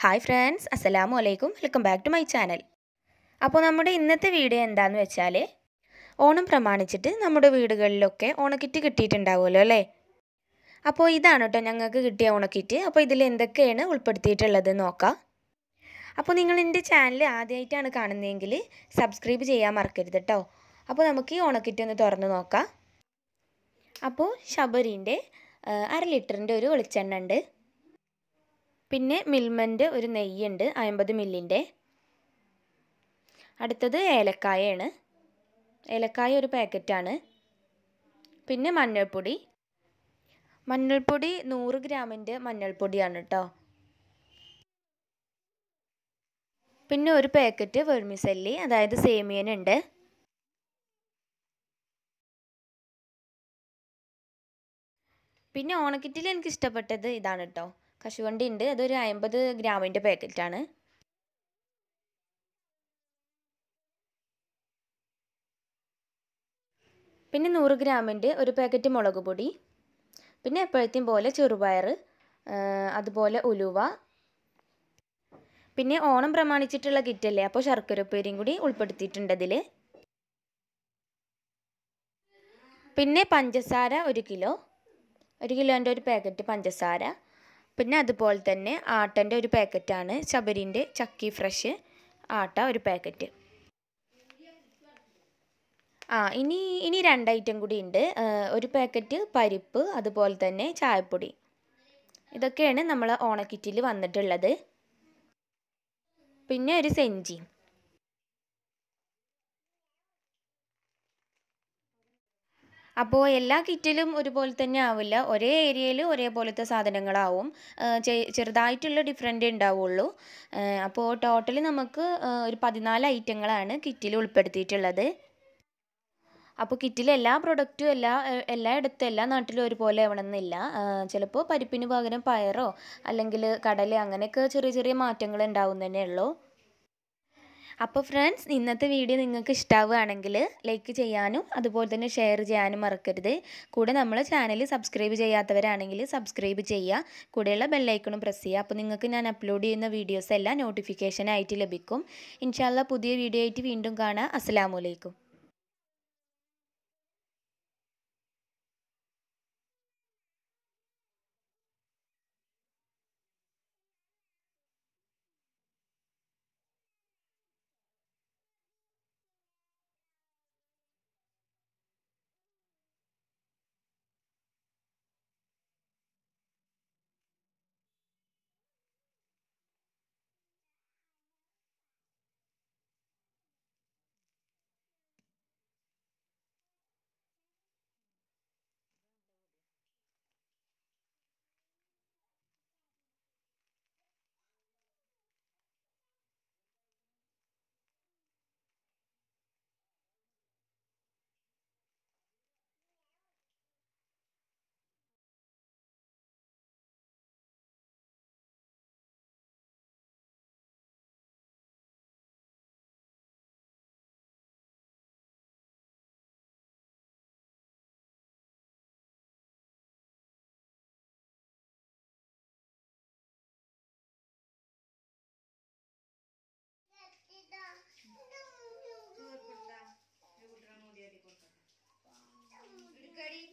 hi friends അസ്സലാമു അലൈക്കും welcome back to my channel അപ്പോൾ നമ്മുടെ ഇന്നത്തെ വീഡിയോ എന്താണെന്ന് വെച്ചാൽ ഓണം പ്രമാണിച്ചിട്ട് നമ്മുടെ വീടുകളിലൊക്കെ ഓണക്കിറ്റ് കിട്ടിയിട്ടുണ്ടാവുമല്ലോ അല്ലേ അപ്പോൾ ഇതാണ് കേട്ടോ ഞങ്ങൾക്ക് കിട്ടിയ ഓണക്കിറ്റ് അപ്പോൾ ഇതിൽ എന്തൊക്കെയാണ് ഉൾപ്പെടുത്തിയിട്ടുള്ളത് നോക്കാം അപ്പോൾ നിങ്ങൾ എൻ്റെ ചാനൽ ആദ്യമായിട്ടാണ് കാണുന്നതെങ്കിൽ സബ്സ്ക്രൈബ് ചെയ്യാൻ മറക്കരുത് കേട്ടോ അപ്പോൾ നമുക്ക് ഈ ഓണക്കിറ്റ് ഒന്ന് തുറന്ന് നോക്കാം അപ്പോൾ ശബരീൻ്റെ അര ലിറ്ററിൻ്റെ ഒരു വെളിച്ചെണ്ണ ഉണ്ട് പിന്നെ മിൽമൻ്റെ ഒരു നെയ്യുണ്ട് അമ്പത് മില്ലിൻ്റെ അടുത്തത് ഏലക്കായയാണ് ഏലക്കായ ഒരു പാക്കറ്റാണ് പിന്നെ മഞ്ഞൾപ്പൊടി മഞ്ഞൾപ്പൊടി നൂറ് ഗ്രാമിൻ്റെ മഞ്ഞൾപ്പൊടിയാണ് കേട്ടോ പിന്നെ ഒരു പാക്കറ്റ് വെർമിസല്ലി അതായത് സേമിയനുണ്ട് പിന്നെ ഓണക്കിറ്റിൽ എനിക്ക് ഇഷ്ടപ്പെട്ടത് ഇതാണ് കേട്ടോ കശുവണ്ടി ഉണ്ട് അതൊരു അമ്പത് ഗ്രാമിൻ്റെ പാക്കറ്റാണ് പിന്നെ നൂറ് ഗ്രാമിൻ്റെ ഒരു പാക്കറ്റ് മുളക് പൊടി പിന്നെ എപ്പോഴത്തെയും പോലെ ചെറുപയർ അതുപോലെ ഉലുവ പിന്നെ ഓണം പ്രമാണിച്ചിട്ടുള്ള കിറ്റല്ലേ അപ്പോൾ ശർക്കര ഉപ്പേരിയും കൂടി ഉൾപ്പെടുത്തിയിട്ടുണ്ട് അതിൽ പിന്നെ പഞ്ചസാര ഒരു കിലോ ഒരു കിലോൻ്റെ ഒരു പാക്കറ്റ് പഞ്ചസാര പിന്നെ അതുപോലെ തന്നെ ആട്ടൻ്റെ ഒരു പാക്കറ്റാണ് ശബരിൻ്റെ ചക്കി ഫ്രഷ് ആട്ട ഒരു പാക്കറ്റ് ആ ഇനി ഇനി രണ്ട് ഐറ്റം കൂടി ഉണ്ട് ഒരു പാക്കറ്റ് പരിപ്പ് അതുപോലെ തന്നെ ചായപ്പൊടി ഇതൊക്കെയാണ് നമ്മൾ ഓണക്കിറ്റിൽ വന്നിട്ടുള്ളത് പിന്നെ ഒരു സെഞ്ചി അപ്പോൾ എല്ലാ കിറ്റിലും ഒരുപോലെ തന്നെ ആവില്ല ഒരേ ഏരിയയിൽ ഒരേപോലത്തെ സാധനങ്ങളാവും ചെറുതായിട്ടുള്ള ഡിഫറെൻ്റ് ഉണ്ടാവുള്ളൂ അപ്പോൾ ടോട്ടൽ നമുക്ക് ഒരു പതിനാല് ഐറ്റങ്ങളാണ് കിറ്റിൽ ഉൾപ്പെടുത്തിയിട്ടുള്ളത് അപ്പോൾ കിറ്റിൽ എല്ലാ പ്രൊഡക്റ്റും എല്ലാ എല്ലായിടത്തും എല്ലാ നാട്ടിലും ഒരുപോലെ ആവണമെന്നില്ല ചിലപ്പോൾ പരിപ്പിന് പകരം പയറോ അല്ലെങ്കിൽ കടല അങ്ങനെയൊക്കെ ചെറിയ ചെറിയ മാറ്റങ്ങൾ ഉണ്ടാവും ഉള്ളൂ അപ്പോൾ ഫ്രണ്ട്സ് ഇന്നത്തെ വീഡിയോ നിങ്ങൾക്ക് ഇഷ്ടമാവുകയാണെങ്കിൽ ലൈക്ക് ചെയ്യാനും അതുപോലെ തന്നെ ഷെയർ ചെയ്യാനും മറക്കരുത് കൂടെ നമ്മൾ ചാനൽ സബ്സ്ക്രൈബ് ചെയ്യാത്തവരാണെങ്കിൽ സബ്സ്ക്രൈബ് ചെയ്യുക കൂടെയുള്ള ബെല്ലൈക്കണും പ്രസ് ചെയ്യുക അപ്പോൾ നിങ്ങൾക്ക് ഞാൻ അപ്ലോഡ് ചെയ്യുന്ന വീഡിയോസ് എല്ലാം നോട്ടിഫിക്കേഷൻ ആയിട്ട് ലഭിക്കും ഇൻഷാല്ല പുതിയ വീഡിയോ ആയിട്ട് വീണ്ടും കാണാം അസ്സാം വലൈക്കും എടുക്കടി